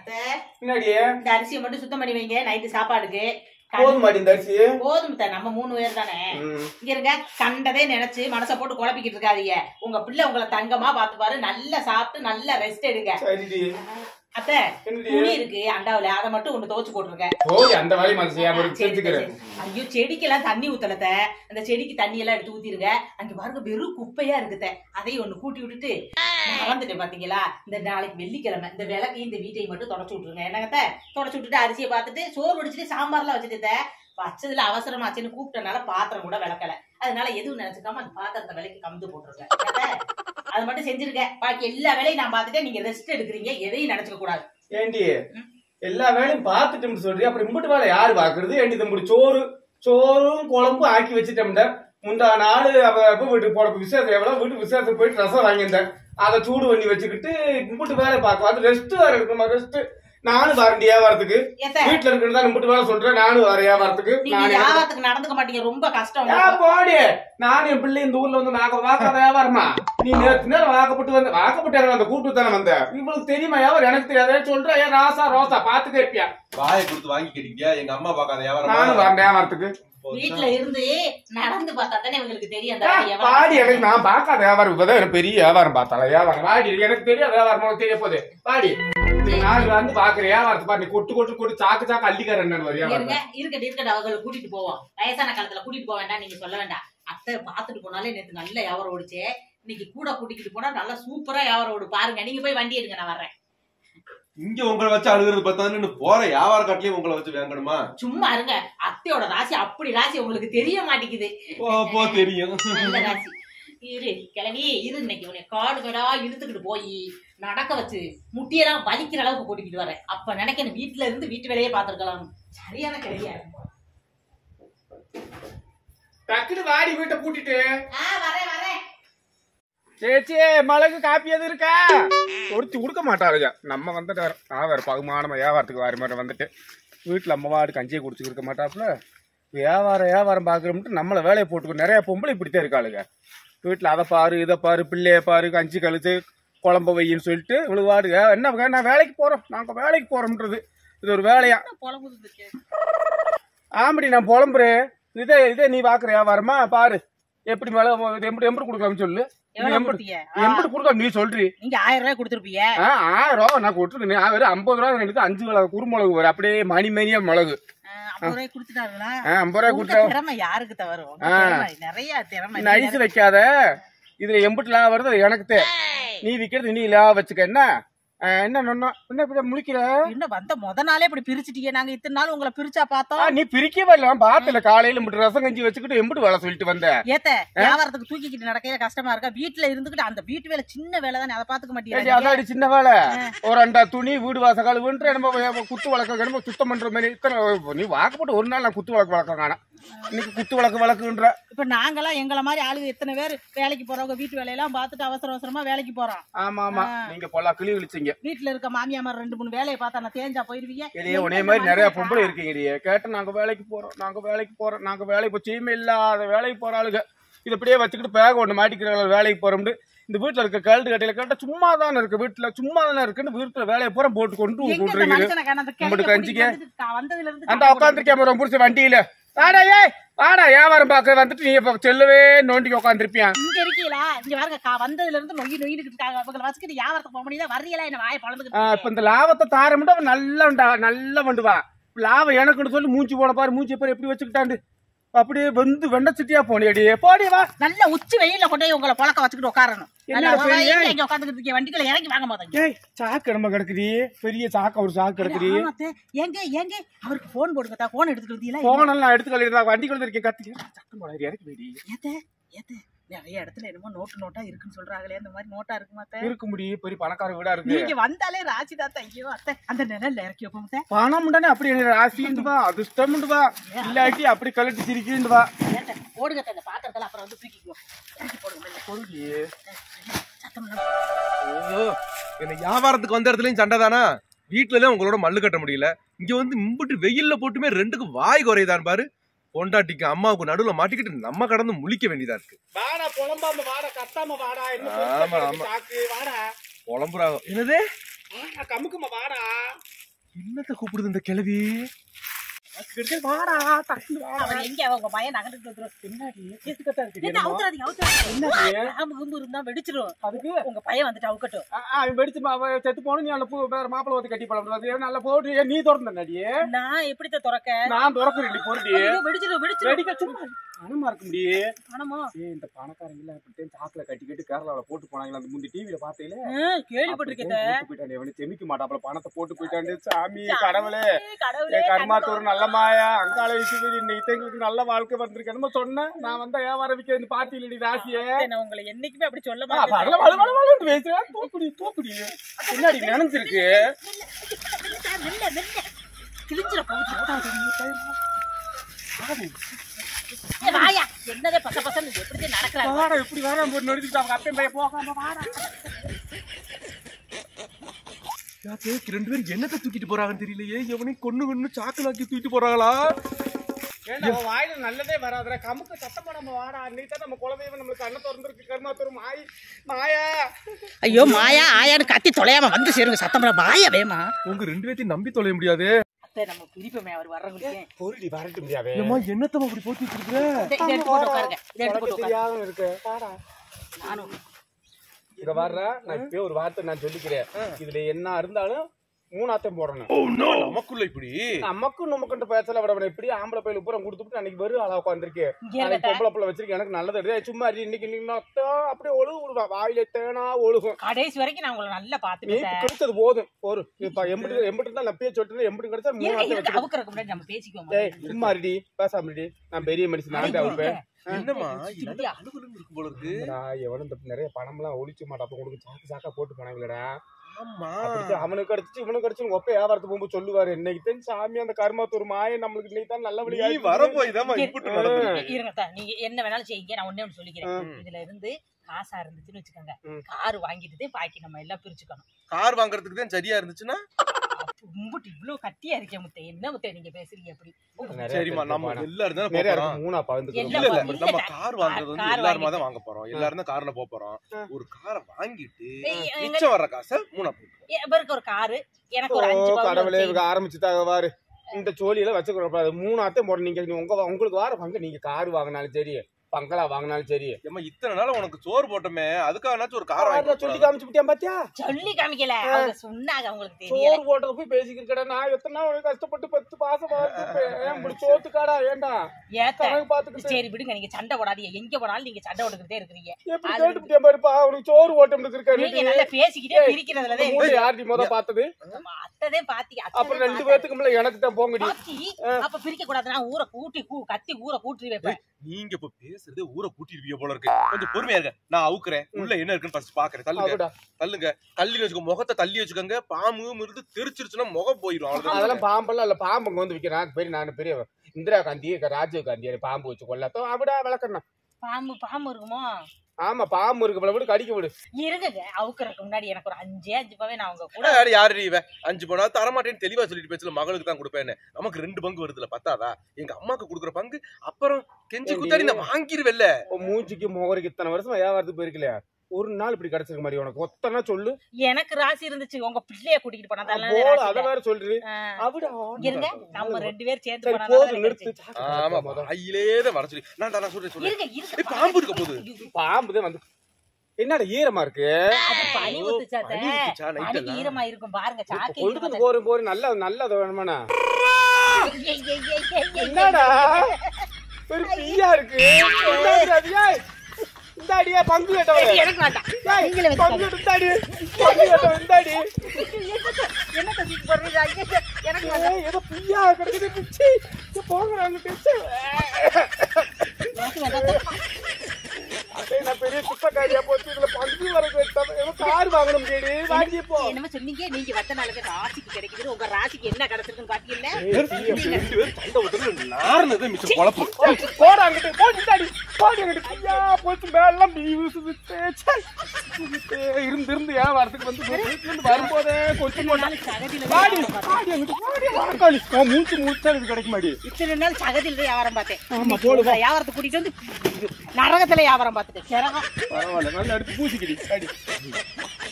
அத்தை என்னடியே இந்த அரிசியை மட்டும் சுத்தம் பண்ணி வைங்க நைட்டு சாப்பாடுக்கு போதுமாடி இந்த அரிசி போதும் அத்தை, நம்ம மூணு பேர் தானே ம். இங்க இருங்க கண்டதே நினைச்சு மனசை போட்டு குழப்பிக்கிட்டு இருக்காதீங்க உங்க பிள்ளை உங்களை தங்கமா பாத்துப்பாரு நல்லா சாப்பிட்டு நல்லா ரெஸ்ட் எடுங்க சரிடி அத்தை என்னடி துணி இருக்கு அண்டாவுல அதை மட்டும் ஒண்ணு துவச்சு போட்டுருங்க ஓய் அந்த வேலையை மனசு செய்யாம இருக்கு, சரி, செஞ்சுக்கிறேன் சரி. ஐயோ செடிக்கெல்லாம் தண்ணி ஊத்தலத்த அந்த செடிக்கு தண்ணி எல்லாம் எடுத்து ஊத்திருங்க அங்க பாருங்க வெறும் குப்பையா இருக்குத அதையும் ஒண்ணு கூட்டி விட்டுட்டு நான் வந்துட்டேன் பாத்தீங்களா இந்த நாளைக்கு வெள்ளிக்கிழமை இந்த விளக்கையும் இந்த வீட்டையும் மட்டும் தொடச்சு விட்டுருங்க என்னங்கத்த தொடச்சு விட்டுட்டு அரிசியை பார்த்துட்டு சோறு வடிச்சிட்டு சாம்பார்லாம் வச்சுட்டு வச்சதுல அவசரமாச்சுன்னு கூப்பிட்டனால பாத்திரம் கூட விளக்கல அதனால எதுவும் நினைச்சுக்காம அந்த பாத்திரத்தை விலைக்கு கமுந்து போட்டுருங்க என்னத்த? அது மட்டும் செஞ்சிருக்கேன் பாக்கி எல்லா வேலையும் நான் பார்த்துட்டேன் நீங்க ரெஸ்ட் எடுக்கிறீங்க எதையும் நினைச்சுக்க கூடாது ஏண்டி எல்லா வேலையும் பார்த்துட்டோம்னு சொல்றி அப்புறம் இம்புட்டு வேலை யாரு பாக்குறது ஏண்டி தம்பி சோறு சோறும் குழம்பும் ஆக்கி வச்சுட்டோம்ட முந்தா நாள் அவ எப்ப வீட்டுக்கு போட விசேஷம் எவ்வளவு வீட்டுக்கு விசேஷம் போயிட்டு ரசம் வாங்கியிருந்தேன் அதை சூடு பண்ணி வச்சுக்கிட்டு இம்புட்டு வேலை பார்க்கும் அது ரெஸ்ட் வேற இருக்கணுமா ரெஸ்ட் நானும் வரேன் வியாபாரத்துக்கு ஏத்த வீட்டுல இருக்கிறதா இம்புட்டு வேலை சொல்றேன் நானும் வரேன் வியாபாரத்துக்கு நீங்க நானே வியாபாரத்துக்கு நடந்துக்க மாட்டீங்க ரொம்ப கஷ்டம் ஏன் போடி நானும் என் பிள்ளை இந்த ஊர்ல வந்து நாக்க வாக்காத வியாபாரமா நீ நேற்று நேரம் வாக்கப்பட்டு வந்து வாக்கப்பட்டு எனக்கு அந்த கூட்டு தானே வந்த இவளுக்கு தெரியுமா வியாபாரம் எனக்கு தெரியாதே சொல்ற ஏன் ராசா ரோசா பாத்துட்டே இருப்பியா வாயை கொடுத்து வாங்கிக்கிட்டீங்க எங்க அம்மா பார்க்காத நானும் வியாபாரம் வரேன் வியாபாரத்துக்கு வீட்ல இருந்து நடந்து பார்த்தா தானே இவங்களுக்கு தெரியும் அந்த ஏன் வேலை எவ்வளவு பாடி எனக்கு நான் பார்க்காத வியாபாரம் இப்பதான் எனக்கு பெரிய வியாபாரம் பார்த்தால வியாபாரம் வாடி எனக்கு தெரியாது வியாபாரம் உனக்கு தெரிய போகுது பாடி நீ நான் வந்து பாக்குற வியாபாரத்தை பாரு நீ கொட்டு கொட்டு கொட்டு சாக்கு சாக்கு அள்ளிக்கார என்ன இருங்க வியாபாரம் இருக்கட்டும் இருக்கட்டும் அவங்களை கூட்டிட்டு போவோம் வயசான காலத்துல கூட்டிட்டு போக வேண்டாம் நீங்க சொல்ல வேண்டாம் அத்தை பாத்துட்டு போனாலே நேத்து நல்ல வியாபாரம் ஓடிச்சே இன்னைக்கு கூட கூட்டிக்கிட்டு போனா நல்லா சூப்பரா வியாபாரம் ஓடு பாருங்க நீங்க போய் வண்டி எடுங்க நான் வர்றேன் இங்க உங்களை வச்சு அழுகிறது பார்த்தான்னு போற வியாபார காட்டிலையும் உங்களை வச்சு வாங்கணுமா சும்மா இருங்க அத்தையோட ராசி அப்படி ராசி உங்களுக்கு தெரிய மாட்டேங்குது போ போ தெரியும் நல்ல ராசி இரு கிளவி இரு இன்னைக்கு உன்னை காடு கடா இழுத்துக்கிட்டு போய் நடக்க வச்சு முட்டியெல்லாம் வலிக்கிற அளவுக்கு கூட்டிக்கிட்டு வரேன் அப்ப நினைக்கிறேன் வீட்டுல இருந்து வீட்டு வேலையே பாத்துருக்கலாம் சரியான கிளவியா இருக்கும் டக்குனு வாடி வீட்டை பூட்டிட்டு ஆ வரேன் வரேன் சேச்சி மிளகு காப்பி எது இருக்கா ஒருத்தி கொடுக்க மாட்டாருங்க நம்ம வந்துட்டு வரோம் நான் வேற பகுமானமா வியாபாரத்துக்கு வாரி மாதிரி வந்துட்டு வீட்டில் அம்மா வாடு கஞ்சியை குடிச்சுக்க இருக்க மாட்டாப்புல வியாபாரம் வியாபாரம் பார்க்குறோம்ட்டு நம்மளை வேலையை போட்டுக்கோ நிறைய பொம்பளை இப்படித்தான் இருக்காளுங்க வீட்டில் அதை பாரு இதை பாரு பிள்ளைய பாரு கஞ்சி கழுத்து குழம்ப வையின்னு சொல்லிட்டு இவ்வளவு வாடு என்ன வே- நான் வேலைக்கு போகிறோம் நாங்கள் வேலைக்கு போகிறோம்ன்றது இது ஒரு வேலையா புலம்புது ஆமாடி நான் புலம்புறேன் இதே இதே நீ பார்க்குற வியாபாரமா பாரு எப்படி மேலே இது எப்படி எப்படி கொடுக்கலாம்னு சொல்லு எவ்வளவு எப்படி கொடுத்தீங்க எப்படி கொடுக்கலாம் நீ சொல்றி நீங்க ஆயிரம் ரூபாய் கொடுத்துருப்பீங்க ஆ, ஆயிரம் ரூபா நான் கொடுத்துருக்கேன் நான் வெறும் ஐம்பது ரூபா எனக்கு அஞ்சு மிளகு குறுமிளகு வரும் அப்படியே மணி மணியா மிளகு ஐம்பது ரூபாய் கொடுத்துட்டாங்களா ஆ, ஐம்பது ரூபாய் உங்க கொடுத்தா திறமை யாருக்கு தவறும் உங்க ஆ. திறமை, நிறைய திறமை நீ அடிச்சு வைக்காத இதுல எம்பிட்டு லாபம் வருது அது எனக்கு தே நீ விக்கிறது நீ லாபம் வச்சுக்க என்ன ஆ, என்ன நொன்னா என்ன இப்படி முழிக்கிற என்ன வந்த முத நாளே இப்படி பிரிச்சுட்டீங்க நாங்க இத்தனை நாள் உங்களை பிரிச்சா ஆ, பார்த்தோம் நீ பிரிக்கவே இல்ல பாத்துல காலையில மட்டும் ரசம் கஞ்சி வச்சுக்கிட்டு எம்பிட்டு வேலை சொல்லிட்டு வந்த ஏத்த வியாபாரத்துக்கு தூக்கிக்கிட்டு நடக்கையில கஷ்டமா இருக்கா வீட்டுல இருந்துகிட்டு அந்த வீட்டு வேலை சின்ன வேலை தானே அதை பாத்துக்க ஏடி, மாட்டீங்க அதாடி சின்ன வேலை ஒரு ரெண்டா துணி வீடு வாச கழுவுன்ற நம்ம குத்து வழக்க நம்ம சுத்தம் பண்ற மாதிரி இத்தனை நீ வாக்கப்பட்டு ஒரு நாள் நான் குத்து வழக்கு வழக்கம் காணேன் இன்னைக்கு குத்து வழக்கு வழக்குன்ற இப்ப நாங்கெல்லாம் எங்களை மாதிரி ஆளுங்க எத்தனை பேர் வேலைக்கு போறவங்க வீட்டு வேலையெல்லாம் பார்த்துட்டு அவசர அவசரமா வேலைக்கு போறோம் ஆமா ஆமா நீங்க பொல்லா கிளி விழிச்சீங்க வீட்டுல இருக்க மாமியாமார் ரெண்டு மூணு வேலையை பார்த்தா நான் தேஞ்சா போயிருவீங்க இடையே உனே மாதிரி நிறைய பொம்பளை இருக்கீங்க கேட்டு நாங்க வேலைக்கு போறோம் நாங்க வேலைக்கு போறோம் நாங்க வேலைக்கு போ சீமை இல்லாத வேலைக்கு போற ஆளுங்க இது அப்படியே வச்சுக்கிட்டு பேக ஒண்ணு மாட்டிக்கிற வேலைக்கு போறோம்னு இந்த வீட்டுல இருக்க கழுத்து கட்டையில கேட்டா சும்மா தானே இருக்கு வீட்டுல சும்மா தானே இருக்குன்னு வீட்டுல வேலையை பூரா போட்டு கொண்டு எங்க இந்த கொண்டுறீங்க மனுஷனை காணோம்? அந்த உங்கள்ட்ட கிழவிய கஞ்சிக்க? கூட்டிட்டு வந்துட்டு கா- வந்ததுல இருந்து அந்த உட்காந்துருக்கேன் ஒரு புடிச்ச வண்டியில வாடா ஏய் வாடா வியாபாரம் பார்க்க வந்துட்டு நீ இப்ப செல்லவே நோண்டிக்கு உட்காந்துருப்பியான் இங்க இருக்கீங்களா இங்க பாருங்க கா- வந்ததுல இருந்து நொய் நொய்னுக்கு இருக்காங்க அவங்களை வச்சுக்கிட்டு வியாபாரத்துக்கு போக முடியல வர்றீங்களா என்ன வாயை பழந்துக்கிட்டு இப்ப இந்த லாபத்தை தாரமுட்டு அவன் நல்ல நல்ல வண்டுவா லாபம் எனக்குன்னு சொல்லி மூஞ்சி போன பாரு மூஞ்சி பாரு எப்படி வச்சுக்கிட்டாண்டு அப்படியே வந்து வெண்ணச்சிட்டியா போனியடி போடி வா நல்ல உச்சி வெயில கொண்டு போய் உங்களை புழக்க வச்சுக்கிட்டு உட்காரணும் என்னடா நல்லா பெரிய- எங்க இங்க உட்காந்துக்கிட்டு இருக்கீங்க வண்டிக்குள்ள இறங்கி வாங்க மாட்டாங்க ஏய் சாக்கு நம்ம கிடக்குடி பெரிய சாக்கு ஒரு சாக்கு கிடக்குடி எங்க எங்க அவருக்கு போன் போடுங்க தா போன் எடுத்துட்டு வந்தீங்களா போனெல்லாம் நான் எடுத்து கழிடுறா வண்டி கொண்டு இருக்கேன் கத்தி சத்தம் போடாது இறக்கி போயிடி ஏத்த ஏத்த நிறைய இடத்துல என்னமோ நோட்டு நோட்டா இருக்குன்னு சொல்றாங்களே அந்த மாதிரி நோட்டா இருக்குமா அத்தை? இருக்க முடியும் பெரிய பணக்கார வீடா இருக்கு நீங்க வந்தாலே ராசி தாத்தா ஐயோ அத்தை அந்த நிழல்ல இறக்கி வைப்போம் அத்தை. பணம் தானே அப்படி எனக்கு ராசிண்டு வா அதிர்ஷ்டம் வா இல்லாட்டி அப்படி கழட்டி சிரிக்கிண்டு வா ஏத்த, போடுங்க அத்தை, இந்த பாத்திரத்துல அப்புறம் வந்து தூக்கிக்குவோம் இறக்கி போடுங்க மெல்ல. பொருளி சத்தம் இல்லாம. ஓ, என்ன வியாபாரத்துக்கு வந்த இடத்துலயும் சண்டை தானா வீட்டுல தான் உங்களோட மல்லு கட்ட முடியல இங்க வந்து இம்புட்டு வெயில்ல போட்டுமே ரெண்டுக்கு வாய் குறையுதான் பாரு பொண்டாட்டிக்கு அம்மாவுக்கு நடுவுல மாட்டிக்கிட்டு நம்ம கடந்து முழிக்க வேண்டியதா இருக்கு வாடா புலம்பாம வாடா கத்தாம வாடா என்ன ஆமா, பொறுத்த ஆமா. சாக்கு வாடா புலம்புறாங்க என்னது கமுக்குமா வாடா என்னத்த கூப்பிடுது இந்த கிழவி வாடா டக்குனு வாடா அவன் எங்க அவன் உங்க பையன் நகர்ந்து வந்துரும் என்னடி கேட்டுக்கட்டா இருக்கு என்ன அவுத்துறாதீங்க அவுத்துறாதீங்க என்னடி ஆம்பு கும்பு இருந்தா வெடிச்சிரும் அதுக்கு உங்க பையன் வந்துட்டு அவுக்கட்டும் ஆ, ஆ, அவன் வெடிச்சு மா- அவன் செத்து போன நீ அந்த பூ வேற மாப்பிளை வந்து கட்டி பழம் நல்லா போட்டு ஏன் நீ திறந்த நடியே நான் எப்படித்த திறக்க நான் திறக்கிறேன் பொருடி ஐயோ, வெடிச்சிரும் வெடிச்சிரும் வெடிக்க சும்மா பணமா இருக்க முடியே பணமா ஏய் இந்த பணக்காரங்க எல்லாம் இப்படித்தான் சாக்குல கட்டி கட்டி கேரளாவில போட்டு போனாங்களா அந்த முந்தி டிவில பார்த்தீங்களே ஆ, கேள்விப்பட்டிருக்கேன் போட்டு போயிட்டானே அவனு செமிக்க மாட்டாப்ல பணத்தை போட்டு போயிட்டானே சாமி கடவுளே கடவுளே என் கர்மாத்தூர் நல்ல மாயா அங்காள விஷயம் இன்னைக்கு எங்களுக்கு நல்ல வாழ்க்கை வந்திருக்கு என்னமோ சொன்னேன் நான் வந்தா வியாபாரம் விற்க இந்த பார்ட்டி இல்லடி ராசியே நான் உங்களை என்னைக்குமே அப்படி சொல்ல ஆ, வரல, மாட்டேன் வரல, வரல, வரலன்னு பேசுறேன். தூக்குடி, தூக்குடி. பின்னாடி நினைஞ்சிருக்கு மெல்ல மெல்ல கிழிஞ்சிட போகுது ஏய், வாயா என்னதே பச பசன்னு எப்படி நடக்கிறாங்க வாடா, இப்படி வாடா, போட்டு நொறுக்கிட்டு அவங்க அப்பன் பையன் போகாம வாடா. யாத்தே, ரெண்டு பேரும் என்னத்த தூக்கிட்டு போறாங்கன்னு தெரியலையே எவனையும் கொன்னு கொன்னு சாக்குலாக்கி தூக்கிட்டு போறாங்களா ஏன்டா, உன் வாயில நல்லதே வராதுடா. கமுக்கு சத்தம் போடாம வாடா. இன்னைக்கு தான் நம்ம குலதெய்வம் நம்மளுக்கு கண்ணை திறந்திருக்கு. கருமாத்தூர் மாய், மாயா. ஐயோ மாயா ஆயான்னு கத்தி தொலையாம வந்து சேருங்க சத்தம் போட மாயா வேமா உங்க ரெண்டு பேர்த்தையும் நம்பி தொலைய முடியாது அத்தை நம்ம பிரிப்போமே அவர் வர்றவங்களுக்கு பொருடி வரட்டு முடியாவே. ஏமா என்னத்தம்மா அப்படி போட்டு வச்சிருக்கிற இதை இதை எடுத்து போட்டு உட்காருங்க இதை எடுத்து போட்டு உனக்கு உட்காருங்க தெரியாம இருக்கு. வாடா. நானும் இங்க வர்ற, நான் இப்பயே ஒரு வார்த்தை நான் சொல்லிக்கிறேன் இதுல என்ன இருந்தாலும் மூணாத்தையும் போடணும் நமக்குள்ள இப்படி நமக்கும் நமக்கு பேசல விட வேணாம். இப்படி ஆம்பளை பையில பூரா கொடுத்துட்டு அன்னைக்கு வெறும் ஆளா உட்காந்துருக்கு இங்க நாளைக்கு இருங்க பொம்பளை பிள்ளை வச்சிருக்கேன் எனக்கு நல்லது எடுத்து சும்மா இரு, இன்னைக்கு இன்னைக்கு நொத்தம் அப்படியே ஒழுகு விடுவா வாயில தேனா ஒழுகும் கடைசி வரைக்கும் நான் உங்களை நல்லா நீ பாத்துக்கிட்டேன் கிடைச்சது போதும் ஒரு இப்ப எம்பிட்டு எம்பிட்டு தான் நான் பேச்சு சொல்லிட்டு எம்பிட்டு கிடைச்சா மூணு இருங்க ஆட்டை இருங்க வச்சுக்கோ அவுக்கறதுக்கு முன்னாடி நம்ம பேசிக்குவோம் ஏய் சும்மா இருடி பேசாம இருடி நான் பெரிய மனுஷன் நான் அவுப்பேன் என்னம்மா சித்தியா. அழுகுலும் இருக்கு போல இருக்கு எவனும் இந்த நிறைய பணம்லாம் ஒழிச்சு மாட்டாப்ப உங்களுக்கு சாக்கு சாக்கா போட்டு போனாங்களேடா ஆமா அப்படி அவனுக்கு அடிச்சு இவனுக்கு அடிச்சு ஒப்ப வியாபாரத்துக்கு போகும்போது சொல்லுவாரு இன்னைக்கு தான் சாமி அந்த கர்மாத்தூர் மாய நம்மளுக்கு இன்னைக்கு தான் நல்ல நீ வழி வர போய் தான் இப்படி நடந்து இ- இருங்க அத்தா, நீங்க என்ன வேணாலும் செய்யுங்க நான் ஒண்ணே ஒண்ணு சொல்லிக்கிறேன் ம். இதுல இருந்து காசா இருந்துச்சுன்னு வச்சுக்கோங்க ம். கார் வாங்கிட்டு பாக்கி நம்ம எல்லாம் பிரிச்சுக்கணும் கார் வாங்குறதுக்கு தான் சரியா இருந்துச்சுன்னா கும்பிட்டு இவ்வளவு கட்டியா இருக்கேன் முத்தை என்ன முத்தை நீங்க பேசுறீங்க அப்படி நிறைய சரிம்மா பேர் நம்ம போனா. எல்லாரும் தானே நிறைய போறோம் இருக்கு மூணா பகிர்ந்துக்கிறோம் எல்லாம் இல்ல இல்ல இல்ல, நம்ம இல்ல. கார் வாங்குறது வந்து கார் எல்லாருமா தான் வாங்கிட்டு. வாங்க போறோம் எல்லாரும் தான் கார்ல போக போறோம் ஆ. ஒரு காரை வாங்கிட்டு ஏய், எங்க- மிச்சம் வர்ற காசை மூணா போட்டு இவருக்கு ஒரு காரு எனக்கு ஒரு ஓ அஞ்சு பவுன் கடவுளே வச்சு. இவங்க ஆரம்பிச்சுட்டாங்க வாரு இந்த சோழியில வச்சுக்கூடாது மூணு அத்தை போட நீங்க உங்க உங்களுக்கு வார பங்கு நீங்க கார் வாங்கினாலும் சரி பங்களா வாங்கினாலும் சரி ஏம்மா இத்தனை நாள் உனக்கு சோறு போட்டோமே அதுக்காகனாச்சும் ஒரு கார் கார்ல வாங்கி சொல்லி சொல்லி காமிச்சு விட்டியா பாத்தியா சொல்லி காமிக்கல அவங்க சொன்னாங்க அவங்களுக்கு தெரியல சோறு போட்டது போய் பேசிக்கிட்டு நான் எத்தனை நாள் உனக்கு கஷ்டப்பட்டு பத்து பாசம் பார்த்துப்பேன் ஏன் இப்படி சோத்துக்காடா ஏன்டா ஏத்த கணக்கு பாத்துக்கிட்டு சரி விடுங்க நீங்க சண்டை போடாதீங்க எங்க போனாலும் நீங்க சண்டை போட்டுக்கிட்டே இருக்கிறீங்க எப்படி அது கேட்டு விட்டியா பாருப்பா உனக்கு சோறு ஓட்டம் நீங்க இருக்காரு நல்லா பேசிக்கிட்டே பிரிக்கிறதுலதான் மூணு யார்டி முத பார்த்தது நம்ம அத்ததே பாத்தி அப்புறம் ரெண்டு பேத்துக்கு எனக்கு தான் போங்கடி பாத்தி அப்ப பிரிக்க கூடாது நான் ஊரை கூட்டி கூ கத்தி ஊரை கூட்டி வைப்பேன் நீங்க இப்ப பேசுறதே ஊரை கூட்டிருப்பீங்க போல இருக்கு கொஞ்சம் பொறுமையா இருங்க நான் அவுக்குறேன் உள்ள என்ன இருக்குன்னு ஃபர்ஸ்ட் பாக்குறேன் தள்ளுங்க அப்படிடா தள்ளுங்க தள்ளி வச்சுக்கோ முகத்தை தள்ளி வச்சுக்கோங்க பாம்பு இருந்து தெரிச்சிருச்சுன்னா முகம் போயிடும் அவ்வளவுதான் அதெல்லாம் பாம்பெல்லாம் இல்ல பாம்பு இங்க வந்து விக்கிறான் பெரிய நான் பெரிய இந்திரா காந்தி ராஜீவ் காந்தி பாம்பு வச்சு கொள்ளத்தோ அப்படியா விளக்கணும் பாம்பு பாம்பு இருக்குமோ ஆமா பாம்பு இருக்கு போல விடு கடிக்க விடு இருங்க அவுக்கறதுக்கு முன்னாடி எனக்கு ஒரு அஞ்சே அஞ்சு பவே நான் உங்க கூட யாரு யாரு இவ அஞ்சு போனா தரமாட்டேன்னு தெளிவா சொல்லிட்டு பேசல மகளுக்கு தான் கொடுப்பேன்னு நமக்கு ரெண்டு பங்கு வருதுல பத்தாதா எங்க அம்மாக்கு கொடுக்குற பங்கு அப்புறம் கெஞ்சி ஏண்டி? குத்தாடி நான் வாங்கிருவேல்ல உன் மூஞ்சிக்கு முகருக்கு இத்தனை வருஷம் வியாபாரத்துக்கு போயிருக்கலையா ஒரு நாள் இப்படி கிடைச்சிருக்க மாதிரி உனக்கு ஒத்தனா சொல்லு எனக்கு ராசி இருந்துச்சு உங்க பிள்ளைய கூட்டிட்டு போனா அதெல்லாம் போல ராசி அத இல்ல. வேற சொல்றீ ஆ. அப்படியா இருங்க நம்ம ரெண்டு பேர் சேர்ந்து சரி போனா போதும் நிறுத்து சாக்கு ஆமா சாக்கு முத. வாயிலேதான் வர சொல்லி நான் நான் சொல்றேன் சொல்றேன் இருங்க ஏய், இருங்க பாம்பு இருக்க போகுது பாம்பு தான் வந்து என்னடா ஈரமா இருக்கு அது பனி ஊத்துச்சா அத்தை. பனி ஊத்துச்சா, night பனிக்கு எல்லாம்? ஈரமா இருக்கும் பாருங்க சாக்கு கொண்டுட்டு போறேன் போறேன் நல்ல நல்லது வேணுமாண்ணா ஏய், ஏய், ஏய், ஏய், ஏய், ஏய். என்னடா ஒரு தீயா இருக்கு இந்தாடி அடியா இந்த அடியா பங்கு கேட்டவரே எனக்கு வேண்டாம் ஏய், நீங்களே பங்கு வச்சுக்கோங்க. எடுத்தாடி பங்கு கேட்டவன் இந்தாடி என்ன தூக்கிட்டு போடுறீங்க ஐயோ, எனக்கு வேண்டாம். ஏய், ஏதோ பிய்யா கிடக்குது பிச்சி போகிறாங்க பிச்சு எனக்கு வேண்டாம். அதே நான் பெரிய குப்பக்காரியா போச்சு இதுல பங்கு வர கேட்டவன் ஏதோ கார் வாங்கணும் கேடி வாங்கி போ என்னமோ சொன்னீங்க நீங்க வந்த நாளுக்கு ராசிக்கு கிடைக்குது உங்க ராசிக்கு என்ன கிடைச்சிருக்குன்னு பாத்தீங்கல்ல ரெண்டு பேரும் சண்டை விட்டு நார்னது மிச்சம் குழப்பு போடா அங்கிட்டு போ இந்தாடி போடி அங்கிட்டு ஐயா போச்சு மேலாம் நீ வீசுது ச்சே. ஏய், இருந்து இருந்து ஏன் வரதுக்கு வந்து வீட்டுல இருந்து வரும்போதே கொஞ்சம் இத்தனை நாள் சகதியில வாடி வியாபாரம் பார்த்தேன். வாடி அங்கிட்டு வாடி வாக்காளி உன் மூச்சு மூச்சா இது கிடைக்க மாடி இத்தனை நாள் சகதியில தான் வியாபாரம் பார்த்தேன் ஆமா, போடு, உங்களை வியாபாரத்தை கூட்டிட்டு வந்து நரகத்துல வியாபாரம் பார்த்துட்டு சிறகம் பரவாயில்ல நல்லா எடுத்து பூசிக்கிடி அடி